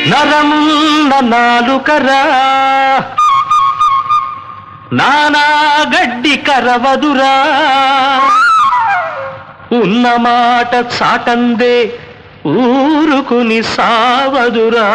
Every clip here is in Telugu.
నరమున్న నాలుకరా నానా గడ్డి కరవదురా ఉన్న మాట చాటందే ఊరుకుని సావదురా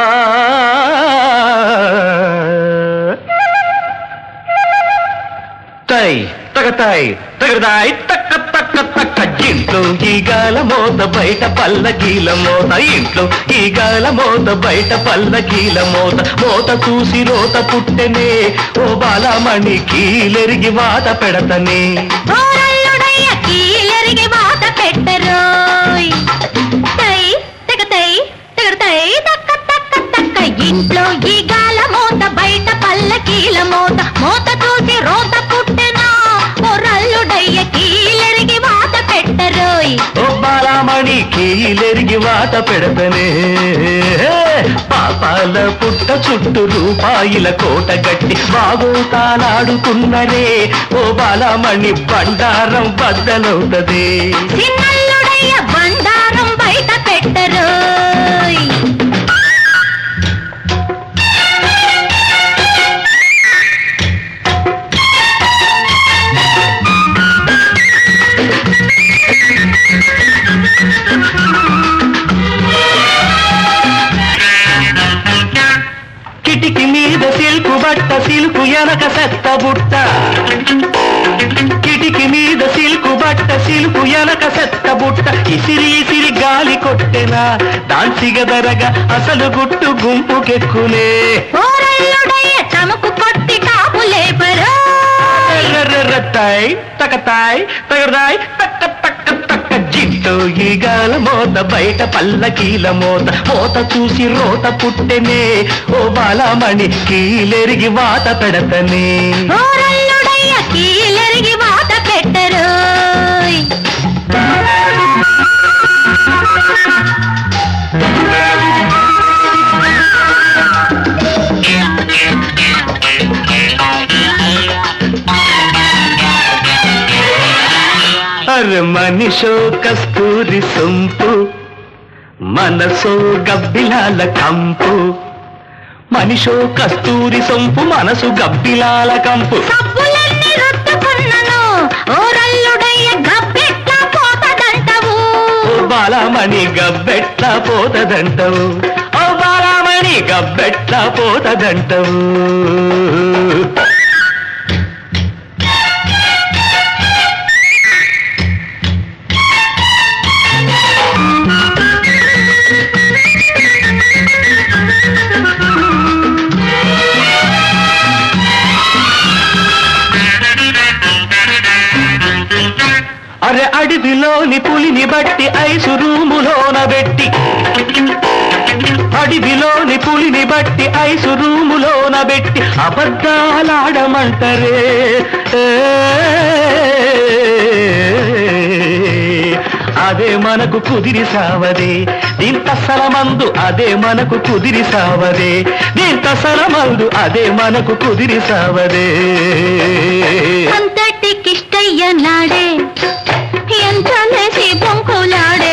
తై తగతాయ్ తగదాయ్ తక్క తక్క తక్క ఇంట్లో ఈగాల మోత బయట పల్లకీల మోత ఇంట్లో ఈగాల మోత బయట పల్లకీల మోత మోత చూసి రోత పుట్టెనే ఓ బాలమణి కీలెరిగి వాత పెడతనే ఓరల్లుడయ్య కీలరిగి వాత పెట్టరోయ్ తై తెగ తై తెగ తై తక్క తక్క తక్క ఇంట్లో ఈ గాల మోత బయట పల్లకీల మోత మోత చూసి రోత పుట్టెనా ఓరల్లుడయ్య కీలరిగి వాత పెట్టరోయ్ ఓ బాలమణి కీలెరిగి వాత పెడతనే పాపాల పుట్ట చుట్టూ రూపాయిల కోట గట్టి బాగోతాలాడుతున్నరే ఓ బాలమణి బండారం బద్దలవుతదే చిన్నల్లుడయ్య బండారం బయట పెట్టరోయ్ కిటికి మీద సిల్కు బట్ట సిల్కు ఎనక సెత్త బుట్ట కిటికి మీద సిల్కు బట్ట సిల్కు ఎనక సెత్త బుట్ట ఇసిరి ఇసిరి గాలి కొట్టెనా దాల్చిగదరగా అసలు గుట్టు గుంపుకెక్కునే ఓరల్లుడయ్య చముకు కొట్టి కాపు లేపరోయ్ రై తకతాయ్ తగదాయ్ తక్క తక్క తక్క జిట్టు ఈగాల మోత బయట పల్లకీల మోత మోత చూసి రోత పుట్టెనే ఓ బాలమణి కీలెరిగి వాత పెడతనే ఓరల్లుడయ్య కీలరిగి వాత పెట్టరోయ్ అరే మనిషో కస్తూరి సొంపు మనసో గబ్బిలాల కంపు మనిషో కస్తూరి సొంపు మనసు గబ్బిలాల కంపు సబ్బులన్నీ రుద్దుకున్నను ఓరల్లుడయ్య గబ్బెట్లా పోతదంటవు ఓ బాలమణి గబ్బెట్ల పోతదంటవు ఓ బాలమణి గబ్బెట్ల పోతదంటవు అరే అడవిలోని పులిని బట్టి ఐసు రూములోన పెట్టి అడవిలోని పులిని బట్టి ఐసు రూములోన పెట్టి అబద్ధాలాడమంటరే ఏ, అదే మనకు కుదిరి సావదే దీంత సలమందు అదే మనకు కుదిరి సావదే దీంత సలమందు అదే మనకు కుదిరి సావదే అంతటికిష్టయ్య నాడే ఎంత లేసి పొంకులాడే